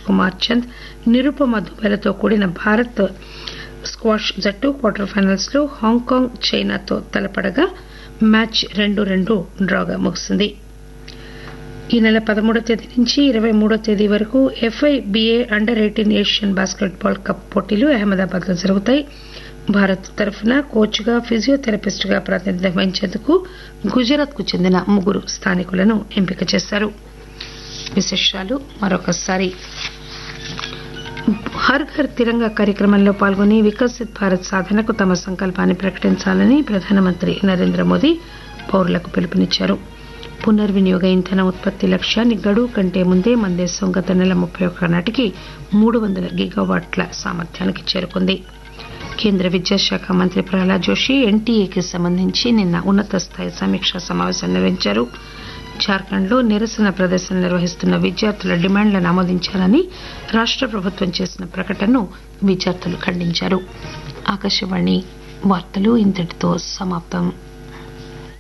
కుమార్ చంద్ నిరుపమ దుబేలతో కూడిన భారత్ స్క్వాష్ జట్టు క్వార్టర్ ఫైనల్స్ లో హాంకాంగ్ చైనాతో తలపడగా మ్యాచ్ రెండు రెండు డ్రాగా ముగిసింది ఈ నెల పదమూడో తేదీ నుంచి ఇరవై మూడో తేదీ వరకు FIBA under eighteen Asian basketball cup పోటీలు అహ్మదాబాద్ లో జరుగుతాయి భారత్ తరఫున కోచ్ గా ఫిజియోథెరపిస్ట్ గా ప్రాతినిధ్యం వహించేందుకు గుజరాత్ కు చెందిన ముగ్గురు స్థానికులను ఎంపిక చేశారు విశేషాలు మరొకసారి హర్ ఘర్ తిరంగా కార్యక్రమంలో పాల్గొని వికసిత్ భారత్ సాధనకు తమ సంకల్పాన్ని ప్రకటించాలని ప్రధానమంత్రి నరేంద్ర మోదీ పౌరులకు పిలుపునిచ్చారు పునర్వినియోగ ఇంధన ఉత్పత్తి లక్ష్యాన్ని గడువు కంటే ముందే మన దేశం గత నెల ముప్పై ఒక్క నాటికి మూడు వందల గిగావాట్ల సామర్థ్యానికి చేరుకుంది కేంద్ర విద్యాశాఖ మంత్రి ప్రహ్లాద్ జోషి ఎన్టీఏకి సంబంధించి నిన్న ఉన్నత స్థాయి సమీక్షా సమావేశం నిర్వహించారు జార్ఖండ్లో నిరసన ప్రదర్శన నిర్వహిస్తున్న విద్యార్థుల డిమాండ్లను ఆమోదించాలని రాష్ట ప్రభుత్వం చేసిన ప్రకటనను విద్యార్థులు ఖండించారు ఆకాశవాణి వార్తలు ఇంతటితో సమాప్తం